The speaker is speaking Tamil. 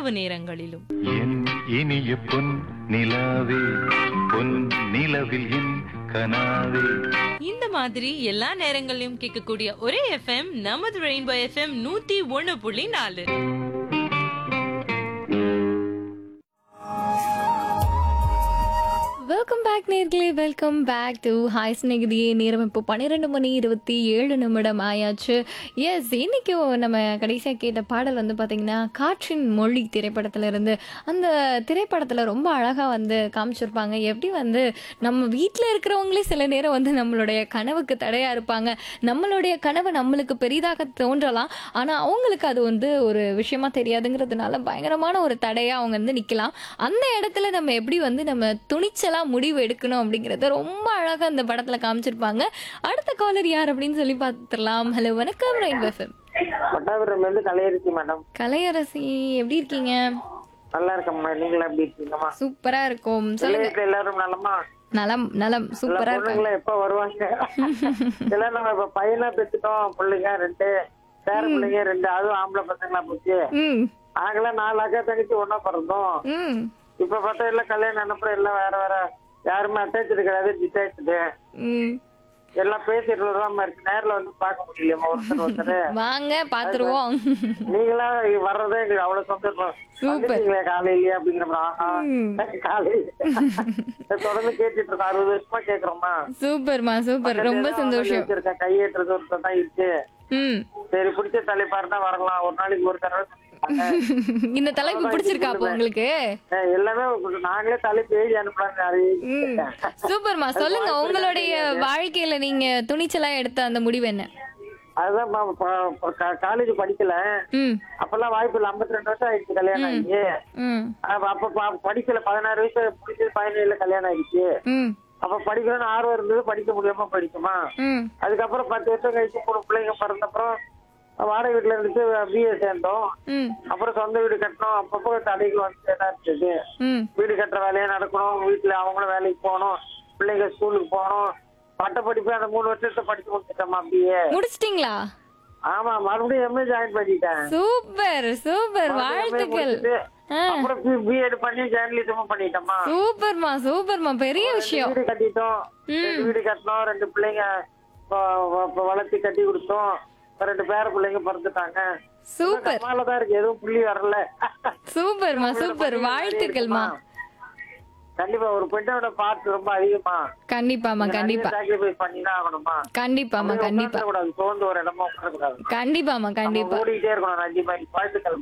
இரவு நேரங்களிலும் என் இனிய பொன் நிலாவே பொன் நிலவில் என் கனாவே இந்த மாதிரி எல்லா நேரங்களிலும் கேட்கக்கூடிய ஒரே எஃப்எம் நமது ரெயின்போ எஃப்எம் நூத்தி ஒண்ணு புள்ளி நாலு வெல்கம் பேக் நேர்களே வெல்கம் பேக் டு ஹாய் ஸ்நேகிதியே நேரம் இப்போ பன்னிரெண்டு மணி இருபத்தி ஏழு நிமிடம் ஆயாச்சு எஸ் இன்னைக்கும் நம்ம கடைசியாக கேட்ட பாடல் வந்து பார்த்தீங்கன்னா காற்றின் மொழி திரைப்படத்துல இருந்து அந்த திரைப்படத்தில் ரொம்ப அழகாக வந்து காமிச்சிருப்பாங்க எப்படி வந்து நம்ம வீட்டில் இருக்கிறவங்களே சில நேரம் வந்து நம்மளுடைய கனவுக்கு தடையாக இருப்பாங்க நம்மளுடைய கனவு நம்மளுக்கு பெரிதாக தோன்றலாம் ஆனால் அவங்களுக்கு அது வந்து ஒரு விஷயமா தெரியாதுங்கிறதுனால பயங்கரமான ஒரு தடையாக அவங்க வந்து நிற்கலாம் அந்த இடத்துல நம்ம எப்படி வந்து நம்ம துணிச்சலாக முடிவு எடுக்கணும் அப்படிங்கிறத ரொம்ப அழகாக அந்த படத்தில் காமிச்சிருப்பாங்க அடுத்த காலர் யார் அப்படின்னு சொல்லி பார்த்துடலாம் ஹலோ வணக்கம் ரெயின்போ எஃப்எம் பட்டாபுரம்ல இருந்து கலையரிசி மேடம் கலையரசி எப்படி இருக்கீங்க நல்லா இருக்கம்மா நீங்களா எப்படி இருக்கீங்கம்மா சூப்பரா இருக்கும் சொல்லுங்க வீட்டுல எல்லாரும் நலமா நலம் நலம் எல்லா சூப்பரா இருக்காங்க பொண்ணுங்களும் எப்ப வருவாங்க எல்லாம் நம்ம இப்ப பையனா பெற்றுட்டோம் பிள்ளைங்க ரெண்டு பேர பிள்ளைங்க ரெண்டு அதுவும் ஆம்பளை பசங்களா போச்சு ம் நாங்களாம் நாலு அக்கா தங்கச்சி ஒண்ணா பிறந்தோம் ம் இப்ப பார்த்தா எல்லாம் கல்யாணம் அனுப்புற எல்லாம் வேற வேற யாருமே அட்டாச்சு கிடையாது டிட்டாச்சு ம் எல்லாம் பேசிட்டு தான் இருக்கு நேர்ல வந்து பார்க்க முடியலையம்மா ஒருத்தர் ஒருத்தர் வாங்க பாத்துருவோம் நீங்களா வர்றதே எங்களுக்கு அவ்வளவு சந்தோஷம் Super. வந்துட்டீங்களே காலையிலயே அப்படிங்கிற மாதிரி, ஆஹா, ம். காலையில தொடர்ந்து கேட்டுட்டு இருக்கோம் அறுபது வருஷமா கேக்குறோமா சூப்பர்மா சூப்பர் ரொம்ப சந்தோஷம் வச்சிருக்கேன் கையேற்றது ஒருத்தர் தான் இருக்கு ம் சரி பிடிச்ச தலைப்பா இருந்தா வரலாம் ஒரு நாளைக்கு ஒரு தடவை சொல்லிருக்காங்க. இந்த தலைப்பு பிடிச்சிருக்கா அப்போ உங்களுக்கு அஹ் எல்லாமே நாங்களே தலைப்பு எழுதி அனுப்புறாங்க அது ம் சூப்பர்மா சொல்லுங்க உங்களுடைய வாழ்க்கையில நீங்க துணிச்சலா எடுத்த அந்த முடிவு என்ன அதுதான் காலேஜ் படிக்கல ம் அப்பெல்லாம் வாய்ப்பு இல்ல ஐம்பத்தி ரெண்டு வருஷம் ஆயிடுச்சு கல்யாணம் ஆகி ம் அப்ப அப்ப ப- படிக்கல பதினாறு வயசு முடிச்சது பதினேழுல கல்யாணம் ஆயிடுச்சு ம் அப்ப படிக்கணும்னு ஆர்வம் இருந்தது படிக்க முடியாம படிக்குமா ம் அதுக்கப்புறம் பத்து வருஷம் கழிச்சு மூணு பிள்ளைங்க பிறந்தப்புறம் வாடகை வீட்டுல இருந்துட்டு பிஏ சேர்ந்தோம் ம் அப்புறம் சொந்த வீடு கட்டணும் அப்பப்போ தடைகள் வந்து தான் இருந்தது ம் வீடு கட்டுற வேலையை நடக்கணும் வீட்டுல அவங்களும் வேலைக்கு போகணும் பிள்ளைங்க ஸ்கூலுக்கு போகணும் பட்ட படிப்பு அந்த மூணு வருஷத்தை படிச்சு முடிச்சிட்டோமா அப்படியே முடிச்சிட்டீங்களா ஆமா மறுபடியும் எம்ஏ ஜாயின் பண்ணிட்டேன் சூப்பர் சூப்பர் வாழ்த்துக்கள் ஆ, அப்புறம் பிஎட் பண்ணி ஜேர்னலிசமும் பண்ணிட்டோமா சூப்பர்மா சூப்பர்மா பெரிய விஷயம் வீடு கட்டிட்டோம் ரெண்டு வீடு கட்டினோம் ரெண்டு பிள்ளைங்க வ- வ- வளர்த்தி கட்டி கொடுத்தோம் ரெண்டு பேர பிள்ளைங்க பிறந்துட்டாங்க சூப்பர் தான் இருக்கு எதுவும் புள்ளி வரல சூப்பர்மா சூப்பர் வாழ்த்துக்கள்மா கண்டிப்பா ஒரு பெண்ணோட பார்ட் ரொம்ப அதிகமா கண்டிப்பாமா கண்டிப்பா சாக்ரிஃபைஸ் பண்ணி தான் ஆகணுமா கண்டிப்பாமா கண்டிப்பா கூடாது சோர்ந்து ஒரு இடமா உட்காரக்கூடாது கண்டிப்பாமா கண்டிப்பா ஓடிட்டே இருக்கணும் நன்றி மாதிரி வாழ்த்துக்கள்